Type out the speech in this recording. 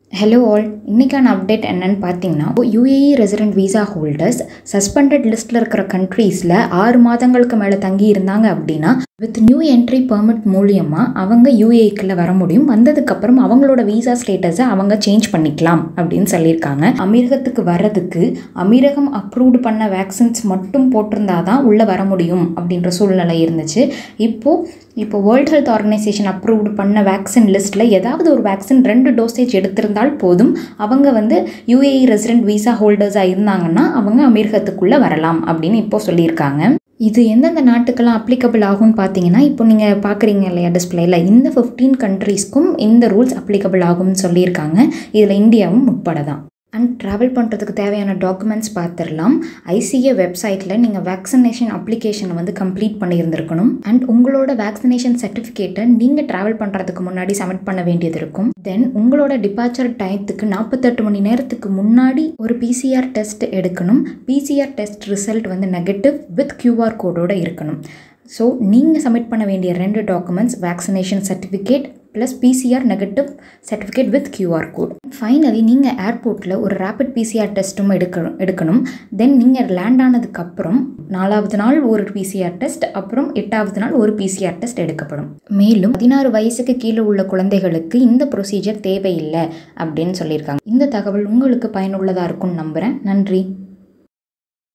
hello all இன்றைக்கான update என்னன்னு பார்த்தீங்கன்னா UAE resident visa holders suspended லிஸ்ட்டில் இருக்கிற கண்ட்ரீஸில் ஆறு மாதங்களுக்கு மேலே தங்கி இருந்தாங்க அப்படின்னா வித் நியூ என்ட்ரி பெர்மிட் மூலியமாக அவங்க யூஏஇக்குள்ளே வர முடியும் வந்ததுக்கப்புறம் அவங்களோட விசா ஸ்டேட்டஸை அவங்க சேஞ்ச் பண்ணிக்கலாம் அப்படின்னு சொல்லியிருக்காங்க அமீரகத்துக்கு வர்றதுக்கு அமீரகம் அப்ரூவ்டு பண்ண வேக்சின்ஸ் மட்டும் போட்டிருந்தா தான் உள்ளே வர முடியும் அப்படின்ற சூழ்நிலை இருந்துச்சு இப்போது இப்போ வேர்ல்ட் ஹெல்த் ஆர்கனைசேஷன் அப்ரூவ்டு பண்ண வேக்சின் லிஸ்ட்டில் ஏதாவது ஒரு வேக்சின் ரெண்டு டோசேஜ் எடுத்திருந்தால் போதும் அவங்க வந்து யூஏஇ ரெசிடென்ட் விசா ஹோல்டர்ஸாக இருந்தாங்கன்னா அவங்க அமீரகத்துக்குள்ளே வரலாம் அப்படின்னு இப்போ சொல்லியிருக்காங்க இது எந்தெந்த நாட்டுக்கெல்லாம் அப்ளிகபிள் ஆகும்னு பார்த்தீங்கன்னா இப்போ நீங்கள் பார்க்குறீங்க இல்லையா டிஸ்பிளேல இந்த ஃபிஃப்டீன் கண்ட்ரீஸ்க்கும் இந்த ரூல்ஸ் அப்ளிகபிள் ஆகும்னு சொல்லியிருக்காங்க இதில் இந்தியாவும் உட்பட தான் அண்ட் ட்ராவல் பண்ணுறதுக்கு தேவையான டாக்குமெண்ட்ஸ் பார்த்துடலாம் ஐசிஏ வெப்சைட்டில் நீங்கள் வேக்சினேஷன் அப்ளிகேஷனை வந்து கம்ப்ளீட் பண்ணியிருந்திருக்கணும் அண்ட் உங்களோட வேக்சினேஷன் சர்டிஃபிகேட்டை நீங்கள் ட்ராவல் பண்ணுறதுக்கு முன்னாடி சப்மிட் பண்ண வேண்டியது இருக்கும் தென் உங்களோட டிபார்ச்சர் டயத்துக்கு நாற்பத்தெட்டு மணி நேரத்துக்கு முன்னாடி ஒரு பிசிஆர் டெஸ்ட் எடுக்கணும் பிசிஆர் டெஸ்ட் ரிசல்ட் வந்து நெகட்டிவ் வித் கியூஆர் கோடோட இருக்கணும் ஸோ நீங்கள் சப்மிட் பண்ண வேண்டிய ரெண்டு documents vaccination certificate plus PCR negative certificate with QR code finally நீங்கள் ஏர்போர்ட்டில் ஒரு ரேபிட் பிசிஆர் டெஸ்ட்டும் எடுக்கணும் எடுக்கணும் தென் நீங்கள் லேண்ட் ஆனதுக்கப்புறம் நாலாவது நாள் ஒரு பிசிஆர் டெஸ்ட் அப்புறம் எட்டாவது நாள் ஒரு பிசிஆர் டெஸ்ட் எடுக்கப்படும் மேலும் பதினாறு வயசுக்கு கீழே உள்ள குழந்தைகளுக்கு இந்த ப்ரொசீஜர் தேவையில்லை அப்படின்னு சொல்லியிருக்காங்க இந்த தகவல் உங்களுக்கு பயனுள்ளதாக இருக்கும்னு நம்புகிறேன் நன்றி